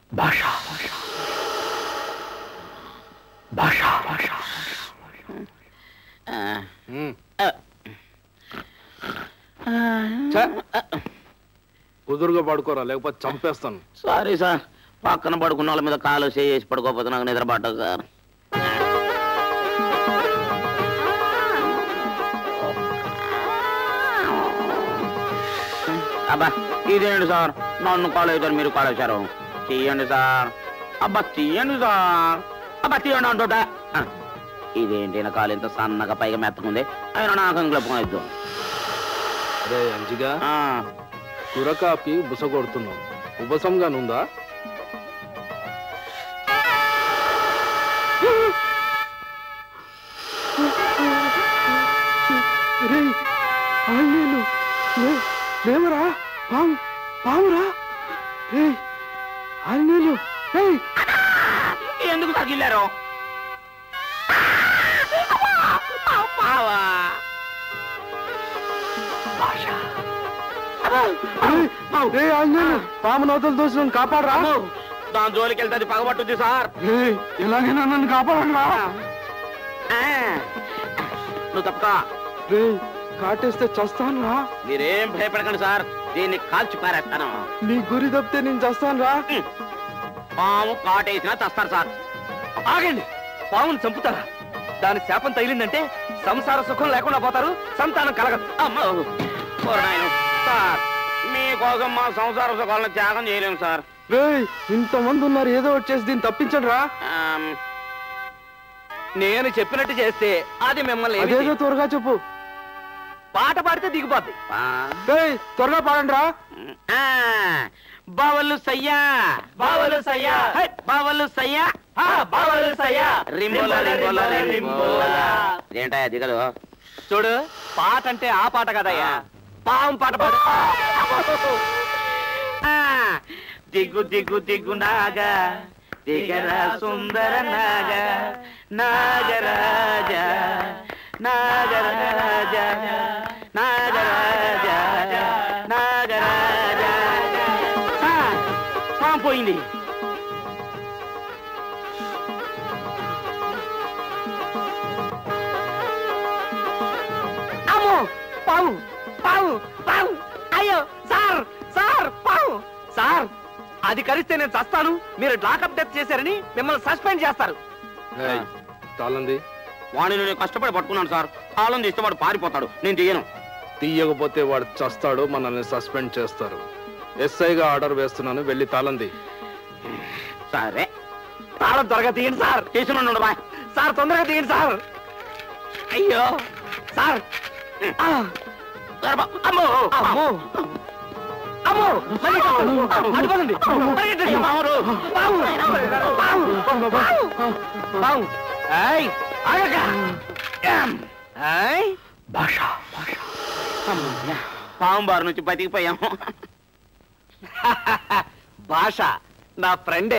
భాష భాష భాష ఉమ్. ఆ. ఛే. కుదురుగా పడుకోరా లేకపోతే చంపేస్తాను సారీ సార్ పక్కన పడుకున్న వాళ్ళ మీద కాలు చేసి పడుకోకపోతే నాకు నిద్ర పట్టదు సార్ అబ్బా ఇదేంటి సార్ నన్ను కాలు అవుతారు మీరు కాలు వచ్చారు తీయండి సార్ అబ్బా తీయండి సార్ అబ్బా తీయండి అంటుంట ఆ, ఇదేంటి నా కాలు ఇంత సన్నగా పైగా మెత్తకుంది అయినా నాకు ఇంట్లో పోయిద్దు అరే అంజిగా కురకాపి బుస కొడుతున్నావు ఉపశంగా నుందా లేవరా పాము పామురా ఆంజనేయులు ఎందుకు తగిలారు ఆంజనేయులు పాము నవతలు దోషం కాపాడరా దాని జోలికి వెళ్తే అది పగబట్టుద్ది సార్ ఏయ్, ఎలాగైనా నన్ను కాపాడరా ఆ, నువ్వు తప్పక రేయ్ కాటేస్తే చస్తాను రా మీరేం భయపడకండి సార్ దీన్ని కాల్చి పారేస్తాను నీ గురి తప్పితే నేను చస్తాను రా పాము కాటేసినా చస్తారు సార్ ఆగండి పావును చంపుతారా దాని శాపం తగిలిందంటే సంసార సుఖం లేకుండా పోతారు సంతానం కలగదు అమ్మో ఓరి నాయనో. సార్ మీకోసం మా సంసార సుఖాలను త్యాగం చేయలేము సార్ రేయ్ ఇంతమంది ఉన్నారు ఏదో ఒకటి చేసి దీన్ని తప్పించండి రా ఆమ్, నేను చెప్పినట్టు చేస్తే అది మిమ్మల్ని ఏమీ అదేదో చేయదు. త్వరగా చెప్పు పాట పాడితే దిగిపోద్ది పా- రేయ్ త్వరగా పాడండి రా ఆ, బావలు సయ్యా బావలు సయ్యా. హై, బావలు సయ్యా ఆ, బావలు సయ్యా. రింబోలా రింబోలా రింబోలా, రింబోలా రింబోలా. ఏంటా దిగదు చూడు పాట అంటే ఆ పాట కదయ్యా పాము పాట పాడు ఆ, దిగు దిగు దిగు నాగా దిగరా సుందర నాగ నాగరాజ నాగరాజ నాగరాజ నాగరాజ సార్, పాము పోయింది అమ్మో పావు పావు పావు అయ్యో సార్ సార్ పావు సార్ అది కరిస్తే నేను చస్తాను మీరు లాకప్ డెత్ చేశారని మిమ్మల్ని సస్పెండ్ చేస్తారు రేయ్, తాళంది వాడిని నేను కష్టపడి పట్టుకున్నాను సార్ తాళం తీస్తే వాడు పారిపోతాడు నేను తీయను తీయకపోతే వాడు చస్తాడు మనల్ని సస్పెండ్ చేస్తారు ఎస్ఐగా ఆర్డర్ వేస్తున్నాను వెళ్ళి తాళంది సరే తాళం త్వరగా తీయండి సార్ తీసుకున్నాను బా సార్ తొందరగా తీయండి సార్ అయ్యో సార్ ఆ, అమ్మో అమ్మో అమ్మో మళ్ళీ కావాలి. అడ్డుపడండి. పరిగెత్తండి. మామూలు. పావు. పావు. పావు. పావు. ఏయ్, ఆగక. ఏయ్, భాష భాష పాము బారి నుంచి బతికిపోయాము భాష నా ఫ్రెండే